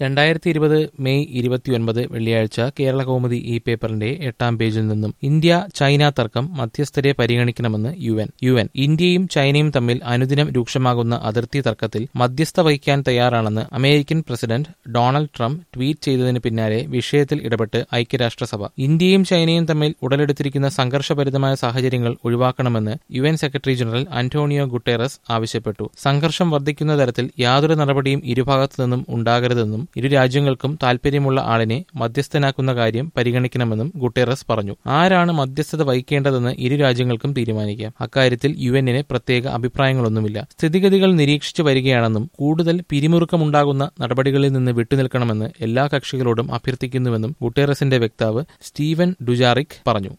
രണ്ടായിരത്തി ഇരുപത് മെയ് ഇരുപത്തിയൊൻപത് വെള്ളിയാഴ്ച കേരള കൗമുദി ഈ പേപ്പറിന്റെ എട്ടാം പേജിൽ നിന്നും ഇന്ത്യ ചൈന തർക്കം മധ്യസ്ഥരെ പരിഗണിക്കണമെന്ന് യു എൻ യു എൻ ഇന്ത്യയും ചൈനയും തമ്മിൽ അനുദിനം രൂക്ഷമാകുന്ന അതിർത്തി തർക്കത്തിൽ മധ്യസ്ഥ വഹിക്കാൻ തയ്യാറാണെന്ന് American president Donald Trump tweet ചെയ്തതിന് പിന്നാലെ വിഷയത്തിൽ ഇടപെട്ട് ഐക്യരാഷ്ട്രസഭ ഇന്ത്യയും ചൈനയും തമ്മിൽ ഉടലെടുത്തിരിക്കുന്ന സംഘർഷഭരിതമായ സാഹചര്യങ്ങൾ ഒഴിവാക്കണമെന്ന് U N secretary general Antonio Guterres ആവശ്യപ്പെട്ടു സംഘർഷം വർദ്ധിക്കുന്ന തരത്തിൽ യാതൊരു നടപടിയും ഇരുഭാഗത്തു നിന്നും ഉണ്ടാകരുതെന്നും ഇരു രാജ്യങ്ങൾക്കും താൽപര്യമുള്ള ആളിനെ മധ്യസ്ഥനാക്കുന്ന കാര്യം പരിഗണിക്കണമെന്നും ഗുട്ടേറസ് പറഞ്ഞു ആരാണ് മധ്യസ്ഥത വഹിക്കേണ്ടതെന്ന് ഇരു രാജ്യങ്ങൾക്കും തീരുമാനിക്കാം അക്കാര്യത്തിൽ യു എന്നിന് പ്രത്യേക അഭിപ്രായങ്ങളൊന്നുമില്ല സ്ഥിതിഗതികൾ നിരീക്ഷിച്ചു വരികയാണെന്നും കൂടുതൽ പിരിമുറുക്കമുണ്ടാകുന്ന നടപടികളിൽ നിന്ന് വിട്ടുനിൽക്കണമെന്ന് എല്ലാ കക്ഷികളോടും അഭ്യർത്ഥിക്കുന്നുവെന്നും ഗുട്ടേറസിന്റെ വക്താവ് സ്റ്റീവൻ ഡുജാറിക് പറഞ്ഞു